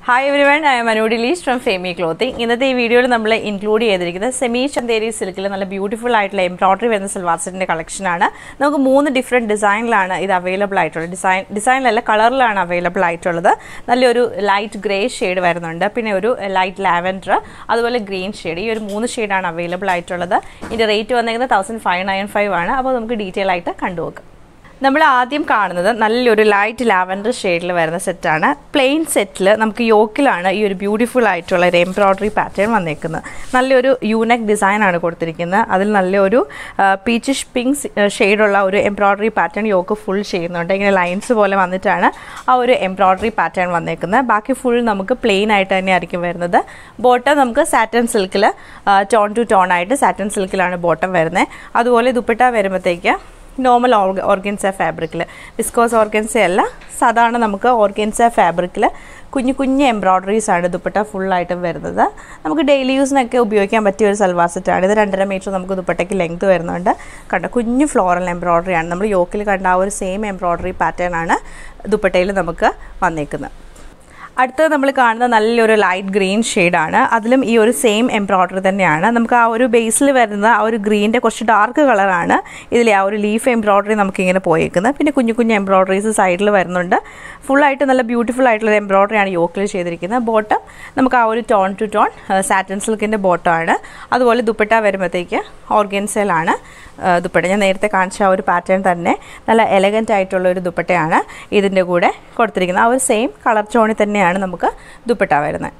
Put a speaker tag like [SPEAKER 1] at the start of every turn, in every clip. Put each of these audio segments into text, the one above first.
[SPEAKER 1] hi everyone I'm Manu Dileesh from Femi clothing ഇന്നത്തെ ഈ വീഡിയോയിൽ നമ്മൾ ഇൻക്ലൂഡ് ചെയ്തിരിക്കുന്നത് സെമി ചന്തേരി സിൽക്കിൽ നല്ല ബ്യൂട്ടിഫുൾ ആയിട്ടുള്ള എംബ്രോയിഡറി വരുന്ന സൽവാർ സെറ്റിൻ്റെ കളക്ഷനാണ് നമുക്ക് മൂന്ന് ഡിഫറെൻറ്റ് ഡിസൈനിലാണ് ഇത് അവൈലബിൾ ആയിട്ടുള്ളത് ഡിസൈൻ ഡിസൈനിലല്ല കളറിലാണ് അവൈലബിൾ ആയിട്ടുള്ളത് നല്ലൊരു ലൈറ്റ് ഗ്രേ ഷെയ്ഡ് വരുന്നുണ്ട് പിന്നെ ഒരു ലൈറ്റ് ലാവൻഡർ അതുപോലെ ഗ്രീൻ ഷെയ്ഡ് ഈ ഒരു മൂന്ന് ഷെയ്ഡാണ് അവൈലബിൾ ആയിട്ടുള്ളത് ഇതിൻ്റെ റേറ്റ് വന്നിരിക്കുന്നത് തൗസൻഡ് ഫൈവ് നയൻ ഫൈവ് ആണ് അപ്പോൾ നമുക്ക് ഡീറ്റെയിൽ ആയിട്ട് കണ്ടുപോകാം നമ്മൾ ആദ്യം കാണുന്നത് നല്ലൊരു ലൈറ്റ് ലാവൻഡർ ഷെയ്ഡിൽ വരുന്ന സെറ്റാണ് പ്ലെയിൻ സെറ്റിൽ നമുക്ക് യോക്കിലാണ് ഈ ഒരു ബ്യൂട്ടിഫുൾ ആയിട്ടുള്ള ഒരു എംബ്രോയ്ഡറി പാറ്റേൺ വന്നേക്കുന്നത് നല്ലൊരു യൂണക് ഡിസൈനാണ് കൊടുത്തിരിക്കുന്നത് അതിൽ നല്ലൊരു പീച്ചിഷ് പിങ്ക് ഷെയ്ഡുള്ള ഒരു എംബ്രോയ്ഡറി പാറ്റേൺ യോക്ക് ഫുൾ ചെയ്യുന്നുണ്ട് ഇങ്ങനെ ലൈൻസ് പോലെ വന്നിട്ടാണ് ആ ഒരു എംബ്രോയ്ഡറി പാറ്റേൺ വന്നേക്കുന്നത് ബാക്കി ഫുൾ നമുക്ക് പ്ലെയിൻ ആയിട്ട് തന്നെ ആയിരിക്കും വരുന്നത് ബോട്ടം നമുക്ക് സാറ്റൻ സിൽക്കിൽ ടോൺ ടു ടോൺ ആയിട്ട് സാറ്റൻ സിൽക്കിലാണ് ബോട്ടം വരുന്നത് അതുപോലെ ദുപ്പട്ട വരുമ്പോഴത്തേക്ക് നോർമൽ ഓർഗൻസ ഫാബ്രിക്കിൽ വിസ്കോസ് ഓർഗൻസ അല്ല സാധാരണ നമുക്ക് ഓർഗൻസ ഫാബ്രിക്കിൽ കുഞ്ഞു കുഞ്ഞു എംബ്രോയ്ഡറീസ് ആണ് ദുപ്പട്ട ഫുള്ളായിട്ടും വരുന്നത് നമുക്ക് ഡെയിലി യൂസിനൊക്കെ ഉപയോഗിക്കാൻ പറ്റിയ ഒരു സൽവാർ സെറ്റാണ് ഇത് രണ്ടര മീറ്റർ നമുക്ക് ദുപ്പട്ടയ്ക്ക് ലെങ്ത് വരുന്നുണ്ട് കണ്ട കുഞ്ഞു ഫ്ലോറൽ എംബ്രോയ്ഡറി ആണ് നമ്മൾ യോക്കിൽ കണ്ട ആ ഒരു സെയിം എംബ്രോയ്ഡറി പാറ്റേൺ ആണ് ദുപ്പട്ടയിൽ നമുക്ക് വന്നേക്കുന്നത് അടുത്തത് നമ്മൾ കാണുന്ന നല്ലൊരു ലൈറ്റ് ഗ്രീൻ ഷെയ്ഡാണ് അതിലും ഈ ഒരു സെയിം എംബ്രോയ്ഡറി തന്നെയാണ് നമുക്ക് ആ ഒരു ബേസിൽ വരുന്ന ആ ഒരു ഗ്രീൻ്റെ കുറച്ച് ഡാർക്ക് കളറാണ് ഇതിലെ ആ ഒരു ലീഫ് എംബ്രോയ്ഡറി നമുക്കിങ്ങനെ പോയേക്കുന്നത് പിന്നെ കുഞ്ഞു കുഞ്ഞു എംബ്രോയ്ഡറീസ് സൈഡിൽ വരുന്നുണ്ട് ഫുള്ളായിട്ട് നല്ല ബ്യൂട്ടിഫുൾ ആയിട്ടുള്ള എംബ്രോയ്ഡറിയാണ് യോക്കിൽ ചെയ്തിരിക്കുന്നത് ബോട്ടം നമുക്ക് ആ ഒരു ടോൺ ടു ടോൺ സാറ്റൻ സിൽക്കിൻ്റെ ബോട്ടമാണ് അതുപോലെ ദുപ്പട്ട വരുമ്പോഴത്തേക്ക് ഓർഗൻസയിലാണ് ദുപ്പട്ട ഞാൻ നേരത്തെ കാണിച്ച ആ ഒരു പാറ്റേൺ തന്നെ നല്ല എലഗൻ്റ് ആയിട്ടുള്ള ഒരു ദുപ്പട്ടയാണ് ഇതിൻ്റെ കൂടെ കൊടുത്തിരിക്കുന്നത് ആ ഒരു സെയിം കളർ ചോണിൽ തന്നെയാണ് നമുക്ക് ദുപ്പട്ട വരുന്നത്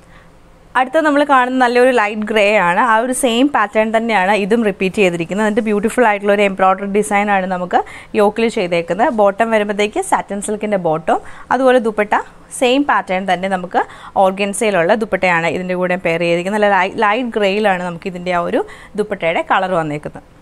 [SPEAKER 1] അടുത്ത നമ്മൾ കാണുന്ന നല്ലൊരു ലൈറ്റ് ഗ്രേ ആണ് ആ ഒരു സെയിം പാറ്റേൺ തന്നെയാണ് ഇതും റിപ്പീറ്റ് ചെയ്തിരിക്കുന്നത് അതിൻ്റെ ബ്യൂട്ടിഫുൾ ആയിട്ടുള്ള ഒരു എംബ്രോയ്ഡറി ഡിസൈൻ ആണ് നമുക്ക് യോക്കിൽ ചെയ്തേക്കുന്നത് ബോട്ടം വരുമ്പോഴത്തേക്ക് സാറ്റൻ സിൽക്കിൻ്റെ ബോട്ടം അതുപോലെ ദുപ്പട്ട സെയിം പാറ്റേൺ തന്നെ നമുക്ക് ഓർഗൻസയിലുള്ള ദുപ്പട്ടയാണ് ഇതിൻ്റെ കൂടെ പെയർ ചെയ്തിരിക്കുന്നത് നല്ല ലൈറ്റ് ഗ്രേയിലാണ് നമുക്ക് ഇതിൻ്റെ ആ ഒരു ദുപ്പട്ടയുടെ കളർ വന്നേക്കുന്നത്